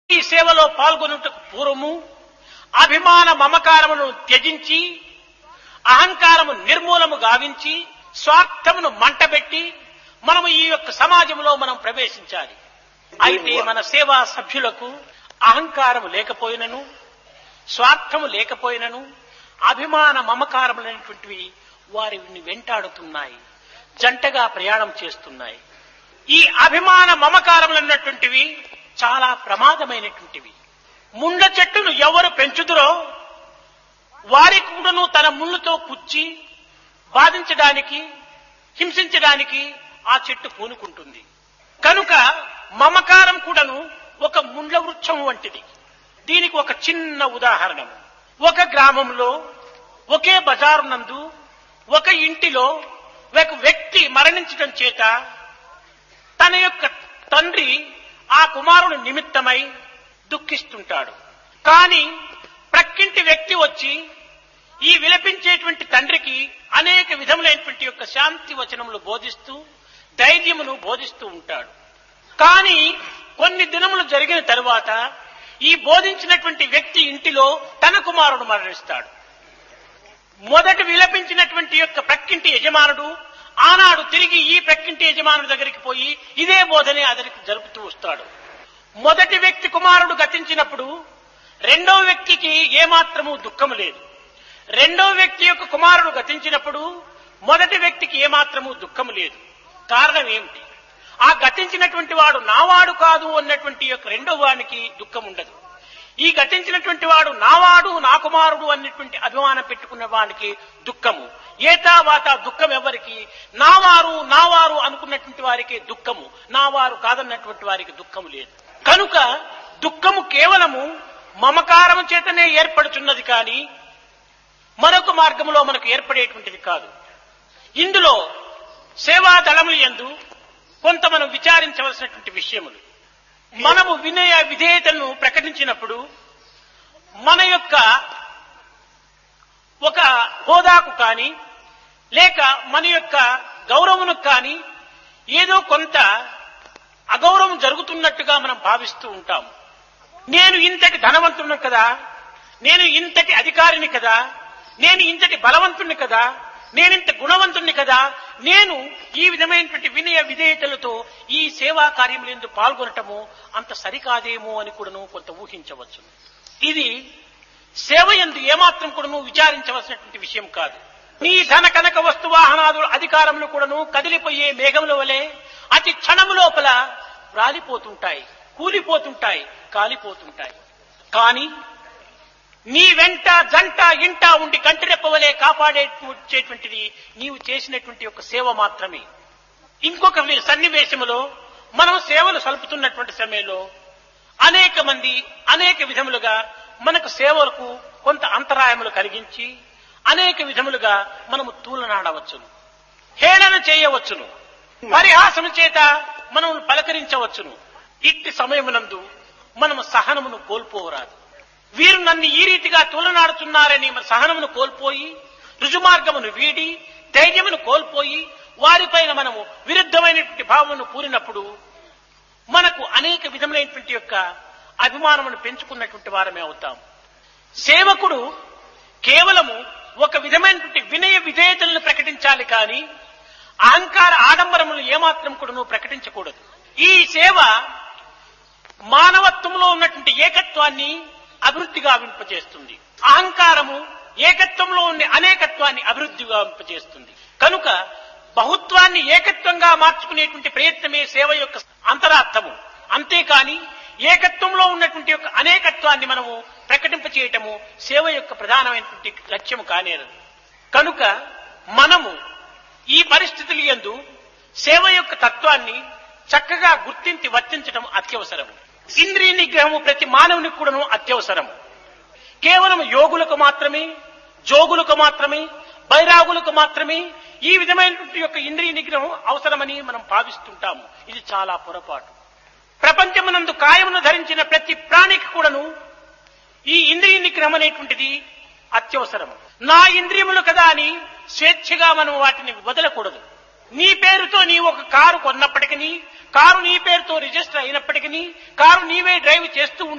ఈ సేవలో పాల్గొనుటకు పూర్వము అభిమాన మమకారమును త్యజించి అహంకారము నిర్మూలము గావించి స్వార్థమును మంటబెట్టి మనము ఈ యొక్క సమాజంలో మనం ప్రవేశించాలి అయితే మన సేవా సభ్యులకు అహంకారము లేకపోయినను స్వార్థము లేకపోయినను అభిమాన మమకారములైనటువంటివి వారిని వెంటాడుతున్నాయి జంటగా ప్రయాణం చేస్తున్నాయి ఈ అభిమాన మమకారములన్నటువంటివి చాలా ప్రమాదమైనటువంటివి ముండ్ల చెట్టును ఎవరు పెంచుదురో వారి కూడాను తన ముళ్ళుతో పుచ్చి బాధించడానికి హింసించడానికి ఆ చెట్టు పూనుకుంటుంది కనుక మమకారం కూడాను ఒక ముండ్ల వృక్షం వంటిది దీనికి ఒక చిన్న ఉదాహరణ ఒక గ్రామంలో ఒకే బజారు నందు ఒక ఇంటిలో ఒక వ్యక్తి మరణించడం చేత తన యొక్క తండ్రి ఆ కుమారుని నిమిత్తమై దుఃఖిస్తుంటాడు కానీ ప్రక్కింటి వ్యక్తి వచ్చి ఈ విలపించేటువంటి తండ్రికి అనేక విధములైనటువంటి యొక్క శాంతి వచనములు బోధిస్తూ ధైర్యమును బోధిస్తూ ఉంటాడు కానీ కొన్ని దినములు జరిగిన తరువాత ఈ బోధించినటువంటి వ్యక్తి ఇంటిలో తన కుమారుడు మరణిస్తాడు మొదట విలపించినటువంటి యొక్క ప్రక్కింటి యజమానుడు ఆనాడు తిరిగి ఈ ప్రక్కింటి యజమానుడి దగ్గరికి పోయి ఇదే బోధనే అతనికి జరుపుతూ వస్తాడు మొదటి వ్యక్తి కుమారుడు గతించినప్పుడు రెండో వ్యక్తికి ఏమాత్రము దుఃఖము లేదు రెండో వ్యక్తి యొక్క కుమారుడు గతించినప్పుడు మొదటి వ్యక్తికి ఏమాత్రము దుఃఖము లేదు కారణం ఏమిటి ఆ గతించినటువంటి వాడు నావాడు కాదు అన్నటువంటి యొక్క రెండో వానికి దుఃఖం ఉండదు ఈ గతించినటువంటి వాడు నావాడు నా కుమారుడు అన్నటువంటి అభిమానం పెట్టుకున్న వానికి దుఃఖము ఏతావాత దుఃఖం ఎవరికి నావారు నావారు అనుకున్నటువంటి వారికి దుఃఖము నావారు కాదన్నటువంటి వారికి దుఃఖము లేదు కనుక దుఃఖము కేవలము మమకారము చేతనే ఏర్పడుతున్నది కానీ మరొక మార్గంలో మనకు ఏర్పడేటువంటిది కాదు ఇందులో సేవా దళములు ఎందు కొంత మనం విచారించవలసినటువంటి విషయములు మనము వినయ విధేయతను ప్రకటించినప్పుడు మన యొక్క ఒక హోదాకు కానీ లేక మన యొక్క గౌరవమునకు కానీ ఏదో కొంత అగౌరవం జరుగుతున్నట్టుగా మనం భావిస్తూ ఉంటాం నేను ఇంతటి ధనవంతుని కదా నేను ఇంతటి అధికారిని కదా నేను ఇంతటి బలవంతుణ్ణి కదా నేనింత గుణవంతుణ్ణి కదా నేను ఈ విధమైనటువంటి వినయ విధేయతలతో ఈ సేవా కార్యములందు పాల్గొనటము అంత సరికాదేమో అని కూడాను కొంత ఊహించవచ్చు ఇది సేవ ఎందు ఏమాత్రం కూడాను విచారించవలసినటువంటి విషయం కాదు నీ ధన కనక వస్తు వాహనాదుల అధికారములు కూడాను కదిలిపోయే మేఘముల వలె అతి క్షణము లోపల రాలిపోతుంటాయి కూలిపోతుంటాయి కాలిపోతుంటాయి కానీ నీ వెంట జంట ఇంట ఉండి కంటిరెప్పవలే కాపాడేటువంటిది నీవు చేసినటువంటి ఒక సేవ మాత్రమే ఇంకొక సన్నివేశములో మనం సేవలు సలుపుతున్నటువంటి సమయంలో అనేక మంది అనేక విధములుగా మనకు సేవలకు కొంత అంతరాయములు కలిగించి అనేక విధములుగా మనము తూలనాడవచ్చును హేళన చేయవచ్చును పరిహాసము చేత మనం పలకరించవచ్చును ఇట్టి సమయమునందు మనము సహనమును కోల్పోవరాదు వీరు నన్ను ఈ రీతిగా తూలనాడుతున్నారని మన సహనమును కోల్పోయి రుజుమార్గమును వీడి ధైర్యమును కోల్పోయి వారిపైన మనము విరుద్ధమైనటువంటి భావమును పూరినప్పుడు మనకు అనేక విధములైనటువంటి యొక్క అభిమానమును పెంచుకున్నటువంటి వారమే అవుతాం సేవకుడు కేవలము ఒక విధమైనటువంటి వినయ విధేయతలను ప్రకటించాలి కానీ అహంకార ఆడంబరములు ఏమాత్రం కూడా ప్రకటించకూడదు ఈ సేవ మానవత్వంలో ఉన్నటువంటి ఏకత్వాన్ని అభివృద్ధిగా వింపజేస్తుంది అహంకారము ఏకత్వంలో ఉండే అనేకత్వాన్ని అభివృద్ధిగా వింపజేస్తుంది కనుక బహుత్వాన్ని ఏకత్వంగా మార్చుకునేటువంటి ప్రయత్నమే సేవ యొక్క అంతరార్థము అంతేకాని ఏకత్వంలో ఉన్నటువంటి యొక్క అనేకత్వాన్ని మనము ప్రకటింపచేయటము సేవ యొక్క ప్రధానమైనటువంటి లక్ష్యము కానేరదు కనుక మనము ఈ పరిస్థితులు ఎందు సేవ యొక్క తత్వాన్ని చక్కగా గుర్తించి వర్తించడం అత్యవసరము ఇంద్రియ నిగ్రహము ప్రతి మానవునికి కూడాను అత్యవసరము కేవలం యోగులకు మాత్రమే జోగులకు మాత్రమే బైరాగులకు మాత్రమే ఈ విధమైనటువంటి యొక్క ఇంద్రియ నిగ్రహం అవసరమని మనం భావిస్తుంటాము ఇది చాలా పొరపాటు ప్రపంచమునందు కాయమును ధరించిన ప్రతి ప్రాణికి కూడాను ఈ ఇంద్రియ నిగ్రహం అనేటువంటిది అత్యవసరం నా ఇంద్రియములు కదా అని స్వేచ్ఛగా మనం వాటిని వదలకూడదు నీ పేరుతో నీ ఒక కారు కొన్నప్పటికీ కారు నీ పేరుతో రిజిస్టర్ అయినప్పటికీ కారు నీవే డ్రైవ్ చేస్తూ